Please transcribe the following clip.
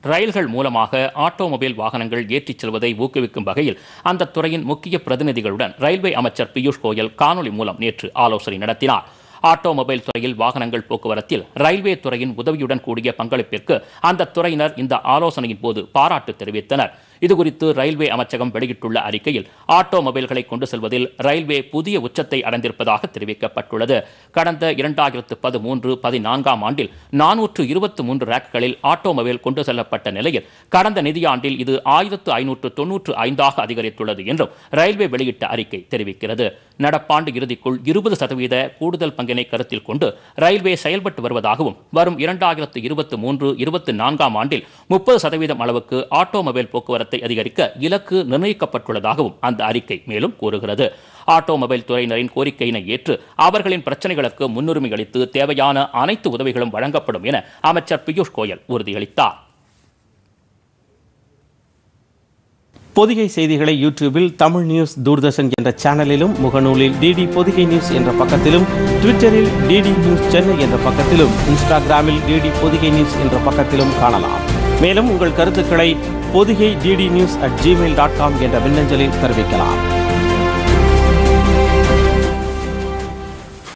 ரயில்கள் மூலமாக ஆட்டோமொபைல் வாகனங்கள் ஏற்றிச் செல்வதை ஊக்குவிக்கும் வகையில் அந்த துறையின் முக்கிய பிரதிநிதிகளுடன் ரயில்வே அமைச்சர் பியூஷ் கோயல் காணொலி மூலம் நேற்று ஆலோசனை நடத்தினார் ஆட்டோமொபைல் துறையில் வாகனங்கள் போக்குவரத்தில் ரயில்வே துறையின் உதவியுடன் கூடிய பங்களிப்பிற்கு அந்த துறையினர் இந்த ஆலோசனையின் போது பாராட்டு தெரிவித்தனர் இதுகுறித்து ரயில்வே அமைச்சகம் வெளியிட்டுள்ள அறிக்கையில் ஆட்டோமொபைல்களை கொண்டு செல்வதில் ரயில்வே புதிய உச்சத்தை அடைந்திருப்பதாக தெரிவிக்கப்பட்டுள்ளது கடந்த இரண்டாயிரத்து பதிமூன்று பதினான்காம் ஆண்டில் நானூற்று இருபத்தி மூன்று ரேக்குகளில் ஆட்டோமொபைல் கொண்டு செல்லப்பட்ட நிலையில் கடந்த நிதியாண்டில் இது ஆயிரத்து ஐநூற்று தொன்னூற்று ஐந்தாக அதிகரித்துள்ளது என்றும் ரயில்வே வெளியிட்ட அறிக்கை தெரிவிக்கிறது நடப்பாண்டு இறுதிக்குள் இருபது சதவீத கூடுதல் பங்கினை கருத்தில் கொண்டு ரயில்வே செயல்பட்டு வருவதாகவும் வரும் இரண்டாயிரத்து இருபத்தி மூன்று இருபத்தி நான்காம் ஆண்டில் முப்பது சதவீதம் அளவுக்கு ஆட்டோமொபைல் போக்குவரத்தை அதிகரிக்க இலக்கு நிர்ணயிக்கப்பட்டுள்ளதாகவும் அந்த அறிக்கை மேலும் கூறுகிறது ஆட்டோமொபைல் துறையினரின் கோரிக்கையினை ஏற்று அவர்களின் பிரச்சனைகளுக்கு முன்னுரிமை அளித்து தேவையான அனைத்து உதவிகளும் வழங்கப்படும் என அமைச்சர் பியூஷ் கோயல் உறுதியளித்தார் பொதிகை செய்திகளை யூடியூபில் தமிழ் நியூஸ் தூர்தர்ஷன் என்ற சேனலிலும் முகநூலில் டிடி பொதிகை நியூஸ் என்ற பக்கத்திலும் ட்விட்டரில் டிடி நியூஸ் சென்னை என்ற பக்கத்திலும் இன்ஸ்டாகிராமில் டிடி பொதிகை நியூஸ் என்ற பக்கத்திலும் காணலாம் மேலும் உங்கள் கருத்துக்களை Pothigai DD news at Gmail dot com என்ற மின்னஞ்சலில் தெரிவிக்கலாம்